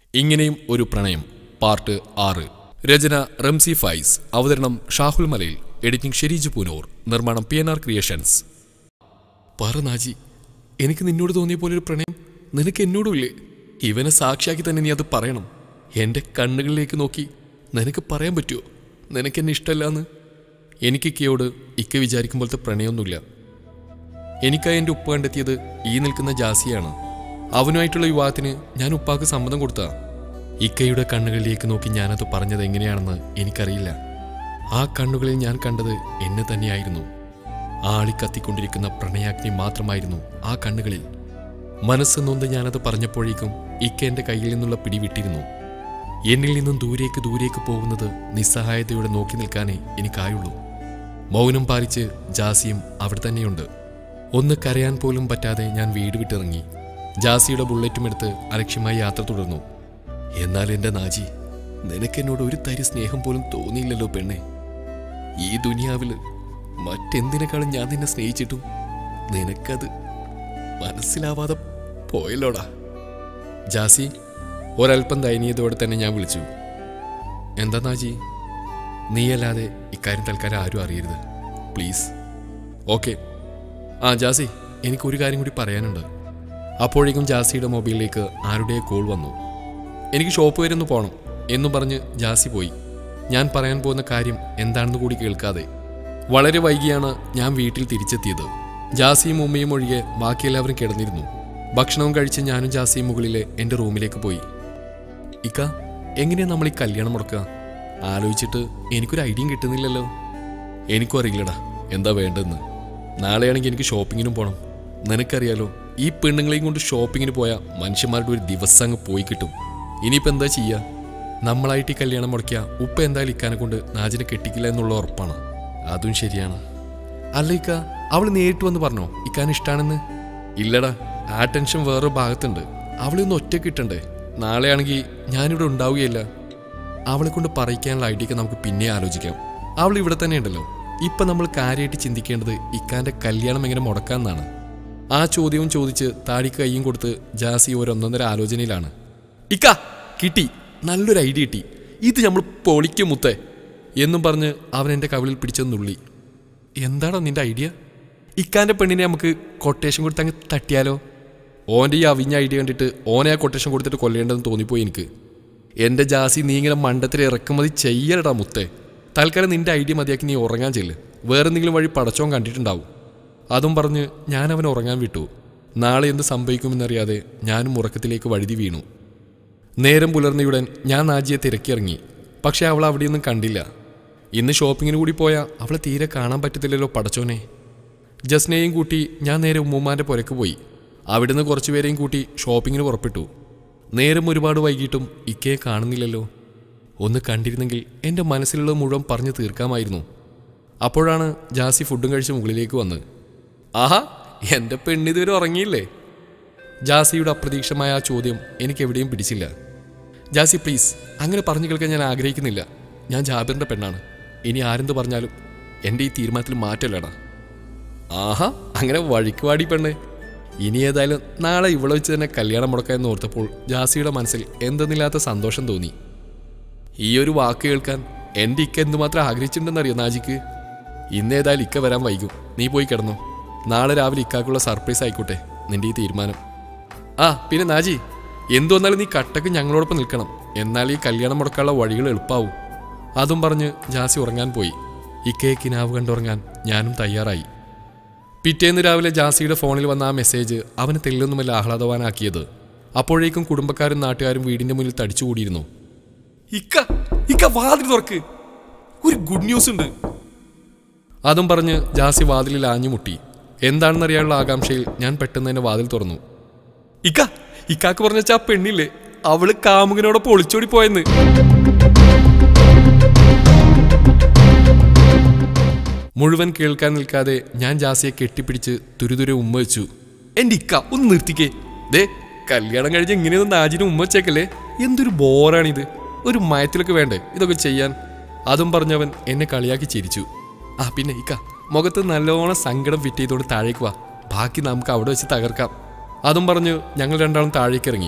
ഇങ്ങനെയും ഒരു പ്രണയം പാർട്ട് ആറ് രചന റംസി ഫൈസ് അവതരണം ഷാഹുൽ മലയിൽ എഡിറ്റിംഗ് ഷെരീജ് പൂനൂർ നിർമ്മാണം പി എൻ ആർ ക്രിയേഷൻസ് പറ നാജി എനിക്ക് നിന്നോട് തോന്നിയ പോലെ ഒരു പ്രണയം നിനക്ക് എന്നോടും ഇല്ലേ ഇവനെ സാക്ഷിയാക്കി തന്നെ നീ അത് പറയണം എൻ്റെ കണ്ണുകളിലേക്ക് നോക്കി നിനക്ക് പറയാൻ പറ്റുമോ നിനക്ക് എന്നെ ഇഷ്ടമല്ലാന്ന് എനിക്ക് ഇക്കയോട് ഇക്ക വിചാരിക്കുമ്പോഴത്തെ പ്രണയമൊന്നുമില്ല എനിക്കായി എൻ്റെ ഉപ്പ കണ്ടെത്തിയത് ഈ നിൽക്കുന്ന ജാസിയാണ് അവനുമായിട്ടുള്ള വിവാഹത്തിന് ഞാൻ ഉപ്പാക്ക് സമ്മതം കൊടുത്ത ഇക്കയുടെ കണ്ണുകളിലേക്ക് നോക്കി ഞാനത് പറഞ്ഞത് എങ്ങനെയാണെന്ന് എനിക്കറിയില്ല ആ കണ്ണുകളിൽ ഞാൻ കണ്ടത് എന്നെ തന്നെയായിരുന്നു ആളിക്കത്തിക്കൊണ്ടിരിക്കുന്ന പ്രണയാഗ്നി മാത്രമായിരുന്നു ആ കണ്ണുകളിൽ മനസ്സ് നൊന്ത് ഞാനത് പറഞ്ഞപ്പോഴേക്കും ഇക്ക എൻ്റെ കയ്യിൽ നിന്നുള്ള പിടി വിട്ടിരുന്നു എന്നിൽ നിന്നും ദൂരേക്ക് ദൂരേക്ക് പോകുന്നത് നിസ്സഹായതയോടെ നോക്കി നിൽക്കാനേ എനിക്കായുള്ളൂ മൗനം പാലിച്ച് ജാസിയും അവിടെ തന്നെയുണ്ട് ഒന്ന് കരയാൻ പോലും പറ്റാതെ ഞാൻ വീട് വിട്ടിറങ്ങി ജാസിയുടെ ബുള്ളറ്റും എടുത്ത് അലക്ഷ്യമായി യാത്ര തുടർന്നു എന്നാൽ എൻ്റെ നാജി നിനക്കെന്നോട് ഒരു തരി സ്നേഹം പോലും തോന്നിയില്ലല്ലോ പെണ്ണെ ഈ ദുനിയാവിൽ മറ്റെന്തിനേക്കാളും ഞാൻ നിന്നെ സ്നേഹിച്ചിട്ടും നിനക്കത് മനസ്സിലാവാതെ പോയല്ലോടാ ജാസി ഒരല്പം ദയനീയതയോടെ തന്നെ ഞാൻ വിളിച്ചു എന്താ നാജി നീയല്ലാതെ ഇക്കാര്യം തൽക്കാലം ആരും അറിയരുത് പ്ലീസ് ഓക്കെ ആ ജാസി എനിക്കൊരു കാര്യം കൂടി പറയാനുണ്ട് അപ്പോഴേക്കും ജാസിയുടെ മൊബൈലിലേക്ക് ആരുടെ കോൾ വന്നു എനിക്ക് ഷോപ്പ് വരെ ഒന്ന് പോകണം എന്നും പറഞ്ഞ് ജാസി പോയി ഞാൻ പറയാൻ പോകുന്ന കാര്യം എന്താണെന്ന് കൂടി കേൾക്കാതെ വളരെ വൈകിയാണ് ഞാൻ വീട്ടിൽ തിരിച്ചെത്തിയത് ജാസിയും ഉമ്മയും ഒഴികെ ബാക്കിയെല്ലാവരും കിടന്നിരുന്നു ഭക്ഷണവും കഴിച്ച് ഞാനും ജാസിയും മുകളിലെ എൻ്റെ റൂമിലേക്ക് പോയി ഇക്ക എങ്ങനെയാ നമ്മൾ ഈ കല്യാണം മുടക്കുക ആലോചിച്ചിട്ട് എനിക്കൊരു ഐഡിയയും കിട്ടുന്നില്ലല്ലോ എനിക്കും അറിയില്ലടാ എന്താ വേണ്ടതെന്ന് നാളെയാണെങ്കിൽ എനിക്ക് ഷോപ്പിങ്ങിനും പോകണം നിനക്കറിയാലോ ഈ പെണ്ണുങ്ങളെയും കൊണ്ട് ഷോപ്പിങ്ങിന് പോയാൽ മനുഷ്യന്മാരുടെ ഒരു ദിവസം അങ്ങ് പോയി കിട്ടും ഇനിയിപ്പോൾ എന്താ ചെയ്യുക നമ്മളായിട്ട് ഈ കല്യാണം മുടക്കിയ ഉപ്പ എന്തായാലും ഇക്കാനെ കൊണ്ട് നാജിനെ കെട്ടിക്കില്ല എന്നുള്ള ഉറപ്പാണ് അതും ശരിയാണ് അല്ല ഇക്ക അവൾ നേരിട്ട് വന്ന് പറഞ്ഞോ ഇക്കാൻ ഇഷ്ടാണെന്ന് ഇല്ലടാ ആ ടെൻഷൻ വേറൊരു ഭാഗത്തുണ്ട് അവളെ ഒന്ന് ഒറ്റ കിട്ടണ്ടേ നാളെയാണെങ്കിൽ ഞാനിവിടെ ഉണ്ടാവുകയില്ല അവളെ കൊണ്ട് പറയിക്കാനുള്ള ഐഡിയ ഒക്കെ നമുക്ക് പിന്നെ ആലോചിക്കാം അവൾ ഇവിടെ തന്നെ ഉണ്ടല്ലോ ഇപ്പൊ നമ്മൾ കാര്യമായിട്ട് ചിന്തിക്കേണ്ടത് ഇക്കാന്റെ കല്യാണം എങ്ങനെ മുടക്കാമെന്നാണ് ആ ചോദ്യവും ചോദിച്ച് താടിക്ക് കൈയും കൊടുത്ത് ജാസി ഒരൊന്നൊന്നര ആലോചനയിലാണ് ഇക്ക കിട്ടി നല്ലൊരു ഐഡിയ കിട്ടി ഇത് നമ്മൾ പൊളിക്കും മുത്തേ എന്നും പറഞ്ഞ് അവൻ എൻ്റെ കവിളിൽ പിടിച്ചത് നുള്ളി എന്താണോ നിന്റെ ഐഡിയ ഇക്കാന്റെ പെണ്ണിനെ നമുക്ക് കൊട്ടേഷൻ കൊടുത്ത് അങ്ങ് തട്ടിയാലോ ഓൻ്റെ ഈ അവിഞ്ഞ ഐഡിയ കണ്ടിട്ട് ഓനെ ആ കൊട്ടേഷൻ കൊടുത്തിട്ട് കൊല്ലേണ്ടതെന്ന് തോന്നിപ്പോയി എനിക്ക് എൻ്റെ ജാസി നീ ഇങ്ങനെ മണ്ടത്തിൽ ഇറക്കുമതി ചെയ്യലടാ മുത്തേ തൽക്കാലം നിന്റെ ഐഡിയ മതിയാക്കി നീ ഉറങ്ങാൻ ചെല്ല് വേറെ എന്തെങ്കിലും വഴി പടച്ചോൻ കണ്ടിട്ടുണ്ടാവും അതും പറഞ്ഞ് ഞാൻ അവൻ ഉറങ്ങാൻ വിട്ടു നാളെ എന്ത് സംഭവിക്കുമെന്നറിയാതെ ഞാനും ഉറക്കത്തിലേക്ക് വഴുതി വീണു നേരം പുലർന്നയുടൻ ഞാൻ നാജിയെ തിരക്കിയിറങ്ങി പക്ഷെ അവൾ അവിടെയൊന്നും കണ്ടില്ല ഇന്ന് ഷോപ്പിങ്ങിന് കൂടി പോയാൽ അവളെ തീരെ കാണാൻ പറ്റത്തില്ലല്ലോ പടച്ചോനെ ജസ്നയെയും കൂട്ടി ഞാൻ നേരെ ഉമ്മുമാൻ്റെ പുരക്ക് പോയി അവിടുന്ന് കുറച്ചു പേരെയും കൂട്ടി ഷോപ്പിങ്ങിന് പുറപ്പെട്ടു നേരം ഒരുപാട് വൈകിട്ടും ഇക്കയെ കാണുന്നില്ലല്ലോ ഒന്ന് കണ്ടിരുന്നെങ്കിൽ എൻ്റെ മനസ്സിലുള്ളത് മുഴുവൻ പറഞ്ഞു തീർക്കാമായിരുന്നു അപ്പോഴാണ് ജാസി ഫുഡും കഴിച്ച് മുകളിലേക്ക് വന്ന് ആഹാ എൻ്റെ പെണ്ണിതുവരെ ഉറങ്ങിയില്ലേ ജാസിയുടെ അപ്രതീക്ഷമായ ആ ചോദ്യം എനിക്ക് എവിടെയും പിടിച്ചില്ല ജാസി പ്ലീസ് അങ്ങനെ പറഞ്ഞു കേൾക്കാൻ ഞാൻ ആഗ്രഹിക്കുന്നില്ല ഞാൻ ജാബിറിൻ്റെ പെണ്ണാണ് ഇനി ആരെന്ത് പറഞ്ഞാലും എൻ്റെ ഈ തീരുമാനത്തിൽ മാറ്റല്ലടാ ആഹാ അങ്ങനെ വഴിക്കുവാടി പെണ്ണ് ഇനി ഏതായാലും നാളെ ഇവിടെ വെച്ച് തന്നെ കല്യാണം മുടക്കാമെന്ന് ഓർത്തപ്പോൾ ജാസിയുടെ മനസ്സിൽ എന്തെന്നില്ലാത്ത സന്തോഷം തോന്നി ഈ ഒരു വാക്ക് കേൾക്കാൻ എൻ്റെ ഇക്ക എന്തുമാത്രം ആഗ്രഹിച്ചിട്ടുണ്ടെന്നറിയോ നാജിക്ക് ഇന്ന് ഏതായാലും ഇക്ക വരാൻ വൈകും നീ പോയി കിടന്നോ നാളെ രാവിലെ ഇക്കാക്കുള്ള സർപ്രൈസ് ആയിക്കോട്ടെ നിന്റെ ഈ തീരുമാനം ആ പിന്നെ നാജി എന്തു വന്നാലും നീ കട്ടക്ക് ഞങ്ങളോടൊപ്പം നിൽക്കണം എന്നാൽ ഈ കല്യാണം മുടക്കാനുള്ള വഴികൾ എളുപ്പാവും അതും പറഞ്ഞ് ജാസി ഉറങ്ങാൻ പോയി ഇക്കയെ കിനാവ് കണ്ടുറങ്ങാൻ ഞാനും തയ്യാറായി പിറ്റേന്ന് രാവിലെ ജാസിയുടെ ഫോണിൽ വന്ന ആ മെസ്സേജ് അവന് തെല്ലൊന്നുമല്ല ആഹ്ലാദവാനാക്കിയത് അപ്പോഴേക്കും കുടുംബക്കാരും നാട്ടുകാരും വീടിന്റെ മുന്നിൽ തടിച്ചുകൂടിയിരുന്നു ഇക്ക ഇക്ക വാതിൽ തുറക്ക് ഒരു ഗുഡ് ന്യൂസ് ഉണ്ട് അതും പറഞ്ഞ് ജാസി വാതിലിൽ ആഞ്ഞുമുട്ടി എന്താണെന്നറിയാനുള്ള ആകാംക്ഷയിൽ ഞാൻ പെട്ടെന്ന് തന്നെ വാതിൽ തുറന്നു ഇക്ക ഇക്കാക്ക് പറഞ്ഞ ആ പെണ്ണില്ലേ അവള് കാമുകനോടൊപ്പം ഒളിച്ചോടി പോയെന്ന് മുഴുവൻ കേൾക്കാൻ നിൽക്കാതെ ഞാൻ ജാസിയെ കെട്ടിപ്പിടിച്ച് തുരുതുരെ ഉമ്മ വെച്ചു എന്റെ ഇക്ക ഒന്ന് നിർത്തിക്കേ ദേ കല്യാണം കഴിഞ്ഞ് ഇങ്ങനെയൊന്നും നാജിന് ഉമ്മ വെച്ചേക്കല്ലേ എന്തൊരു ബോറാണിത് ഒരു മയത്തിലൊക്കെ വേണ്ടേ ഇതൊക്കെ ചെയ്യാൻ അതും പറഞ്ഞവൻ എന്നെ കളിയാക്കി ചിരിച്ചു ആ പിന്നെ ഇക്ക മുഖത്ത് നല്ലോണം സങ്കടം ഫിറ്റ് ചെയ്തുകൊണ്ട് താഴേക്ക് വാ ബാക്കി നമുക്ക് അവിടെ വെച്ച് തകർക്കാം അതും പറഞ്ഞ് ഞങ്ങൾ രണ്ടാളും താഴേക്ക് ഇറങ്ങി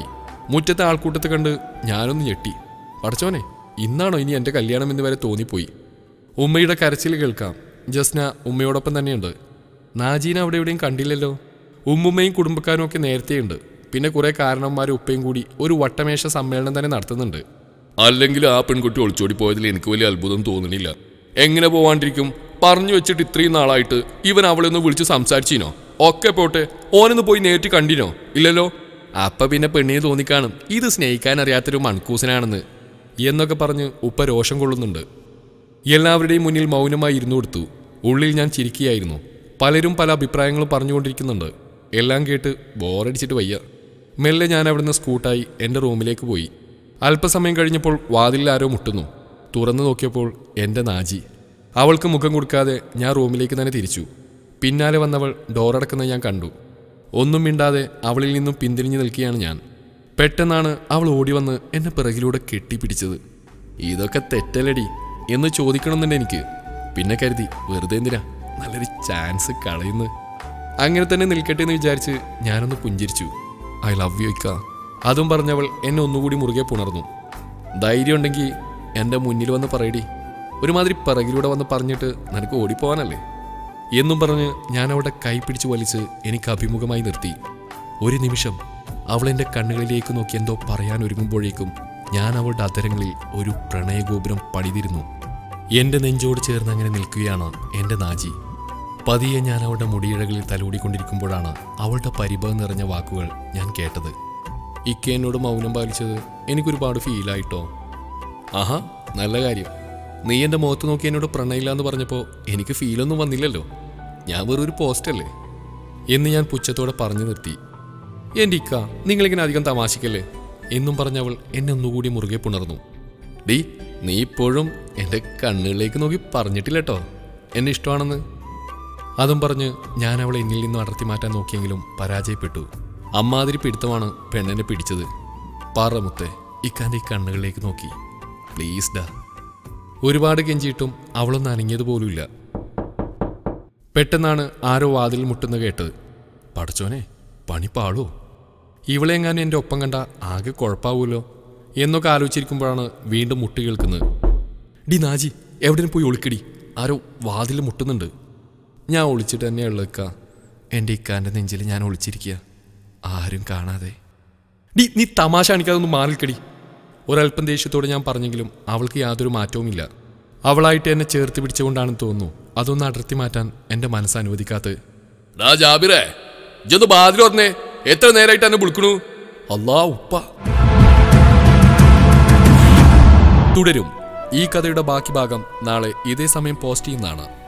മുറ്റത്തെ ആൾക്കൂട്ടത്തെ കണ്ട് ഞാനൊന്ന് ഞെട്ടി പടച്ചോനെ ഇന്നാണോ ഇനി എൻ്റെ കല്യാണം എന്ന് വരെ തോന്നിപ്പോയി ഉമ്മയുടെ കരച്ചിൽ കേൾക്കാം ജസ്ന ഉമ്മയോടൊപ്പം തന്നെയുണ്ട് നാജീന അവിടെ എവിടെയും കണ്ടില്ലല്ലോ ഉമ്മുമ്മയും കുടുംബക്കാരും ഒക്കെ നേരത്തെയുണ്ട് പിന്നെ കുറേ കാരണവന്മാരും ഉപ്പയും കൂടി ഒരു വട്ടമേശ സമ്മേളനം തന്നെ നടത്തുന്നുണ്ട് അല്ലെങ്കിൽ ആ പെൺകുട്ടി ഒളിച്ചോടി പോയതിൽ എനിക്ക് വലിയ അത്ഭുതം തോന്നുന്നില്ല എങ്ങനെ പോവാണ്ടിരിക്കും പറഞ്ഞു വെച്ചിട്ട് ഇത്രയും നാളായിട്ട് ഇവൻ അവളെ ഒന്ന് വിളിച്ച് സംസാരിച്ചിനോ ഒക്കെ പോട്ടെ ഓനൊന്ന് പോയി നേരിട്ട് കണ്ടിനോ ഇല്ലല്ലോ അപ്പ പിന്നെ പെണ്ണിന് തോന്നിക്കാണും ഇത് സ്നേഹിക്കാൻ അറിയാത്തൊരു മൺകൂസനാണെന്ന് എന്നൊക്കെ പറഞ്ഞ് ഉപ്പ രോഷം കൊള്ളുന്നുണ്ട് എല്ലാവരുടെയും മുന്നിൽ മൗനമായി ഇരുന്നു കൊടുത്തു ഉള്ളിൽ ഞാൻ ചിരിക്കുകയായിരുന്നു പലരും പല അഭിപ്രായങ്ങളും പറഞ്ഞുകൊണ്ടിരിക്കുന്നുണ്ട് എല്ലാം കേട്ട് ബോറടിച്ചിട്ട് വയ്യ മെല്ലെ ഞാൻ അവിടുന്ന് സ്കൂട്ടായി എൻ്റെ റൂമിലേക്ക് പോയി അല്പസമയം കഴിഞ്ഞപ്പോൾ വാതിലിൽ ആരോ മുട്ടുന്നു തുറന്നു നോക്കിയപ്പോൾ എൻ്റെ നാജി അവൾക്ക് മുഖം കൊടുക്കാതെ ഞാൻ റൂമിലേക്ക് തന്നെ തിരിച്ചു പിന്നാലെ വന്നവൾ ഡോറടക്കുന്നത് ഞാൻ കണ്ടു ഒന്നും മിണ്ടാതെ അവളിൽ നിന്നും പിന്തിരിഞ്ഞു നിൽക്കുകയാണ് ഞാൻ പെട്ടെന്നാണ് അവൾ ഓടി വന്ന് എന്നെ പിറകിലൂടെ കെട്ടിപ്പിടിച്ചത് ഇതൊക്കെ തെറ്റല്ലടി എന്ന് ചോദിക്കണമെന്നുണ്ട് എനിക്ക് പിന്നെ കരുതി വെറുതെ എന്തിനാ നല്ലൊരു ചാൻസ് കളയുന്നു അങ്ങനെ തന്നെ നിൽക്കട്ടെ എന്ന് വിചാരിച്ച് ഞാനൊന്ന് പുഞ്ചിരിച്ചു ഐ ലവ് യു ഇക്ക അതും പറഞ്ഞവൾ എന്നെ ഒന്നുകൂടി മുറുകെ പുണർന്നു ധൈര്യം ഉണ്ടെങ്കിൽ എൻ്റെ മുന്നിൽ വന്ന് പറയടി ഒരുമാതിരി പിറകിലൂടെ വന്ന് പറഞ്ഞിട്ട് നിനക്ക് ഓടിപ്പോവാനല്ലേ എന്നും പറഞ്ഞ് ഞാൻ അവളുടെ കൈ പിടിച്ച് വലിച്ച് എനിക്ക് അഭിമുഖമായി നിർത്തി ഒരു നിമിഷം അവൾ എൻ്റെ കണ്ണുകളിലേക്ക് നോക്കി എന്തോ പറയാൻ ഒരുങ്ങുമ്പോഴേക്കും ഞാൻ അവളുടെ അധരങ്ങളിൽ ഒരു പ്രണയഗോപുരം പണിതിരുന്നു എൻ്റെ നെഞ്ചോട് ചേർന്ന് അങ്ങനെ നിൽക്കുകയാണ് എൻ്റെ നാജി പതിയെ ഞാൻ അവളുടെ മുടിയിഴകളിൽ തലോടിക്കൊണ്ടിരിക്കുമ്പോഴാണ് അവളുടെ പരിഭവം നിറഞ്ഞ വാക്കുകൾ ഞാൻ കേട്ടത് ഇക്ക എന്നോട് മൗനം പാലിച്ചത് എനിക്കൊരുപാട് ഫീലായിട്ടോ ആഹാ നല്ല കാര്യം നീ എൻ്റെ മുഖത്ത് നോക്കി എന്നോട് പ്രണയില്ല എന്ന് പറഞ്ഞപ്പോൾ എനിക്ക് ഫീലൊന്നും വന്നില്ലല്ലോ ഞാൻ വെറും ഒരു പോസ്റ്റല്ലേ എന്ന് ഞാൻ പുച്ഛത്തോടെ പറഞ്ഞു നിർത്തി എൻ്റെ ഇക്ക നിങ്ങളിങ്ങനെ അധികം തമാശിക്കല്ലേ എന്നും പറഞ്ഞവൾ എന്നെ ഒന്നുകൂടി മുറുകെ പുണർന്നു ഡീ നീ ഇപ്പോഴും എൻ്റെ കണ്ണുകളിലേക്ക് നോക്കി പറഞ്ഞിട്ടില്ല കേട്ടോ എന്നെ ഇഷ്ടമാണെന്ന് അതും പറഞ്ഞ് ഞാൻ അവളെ എന്നിൽ നിന്നും അടർത്തി മാറ്റാൻ നോക്കിയെങ്കിലും പരാജയപ്പെട്ടു അമ്മാതിരി പിടുത്തമാണ് പെണ്ണിനെ പിടിച്ചത് പാറ മുത്തെ ഇക്കാൻ്റെ ഈ കണ്ണുകളിലേക്ക് നോക്കി പ്ലീസ് ഡാ ഒരുപാട് കെഞ്ചിയിട്ടും അവളൊന്നും അനങ്ങിയത് പോലുമില്ല പെട്ടെന്നാണ് ആരോ വാതിൽ മുട്ടുന്ന കേട്ടത് പടച്ചോനെ പണി പാളോ ഇവളെ എങ്ങാനും എൻ്റെ ഒപ്പം കണ്ട ആകെ കുഴപ്പാവൂലോ എന്നൊക്കെ ആലോചിച്ചിരിക്കുമ്പോഴാണ് വീണ്ടും മുട്ട് കേൾക്കുന്നത് ഡി നാജി എവിടെയും പോയി ഒളിക്കടി ആരോ വാതിൽ മുട്ടുന്നുണ്ട് ഞാൻ ഒളിച്ചിട്ട് തന്നെ ഉള്ളക്ക എൻ്റെ ഇക്കാൻ്റെ നെഞ്ചിൽ ഞാൻ ഒളിച്ചിരിക്കുക ആരും കാണാതെ ഡി നീ തമാശ കാണിക്കാതൊന്ന് മാറിക്കടി ഒരല്പം ദേഷ്യത്തോടെ ഞാൻ പറഞ്ഞെങ്കിലും അവൾക്ക് യാതൊരു മാറ്റവുമില്ല അവളായിട്ട് എന്നെ ചേർത്ത് പിടിച്ചുകൊണ്ടാണെന്ന് തോന്നുന്നു അതൊന്ന് അടർത്തി മാറ്റാൻ എൻ്റെ മനസ്സ് അനുവദിക്കാത്തത് ഡാ ജാബിറേ ഇജൊന്ന് ബാതിൽ പറഞ്ഞേ എത്ര നേരമായിട്ട് എന്നെ വിളിക്കണു അല്ലാ ഉപ്പ തുടരും ഈ കഥയുടെ ബാക്കി ഭാഗം നാളെ ഇതേ സമയം പോസ്റ്റ് ചെയ്യുന്നതാണ്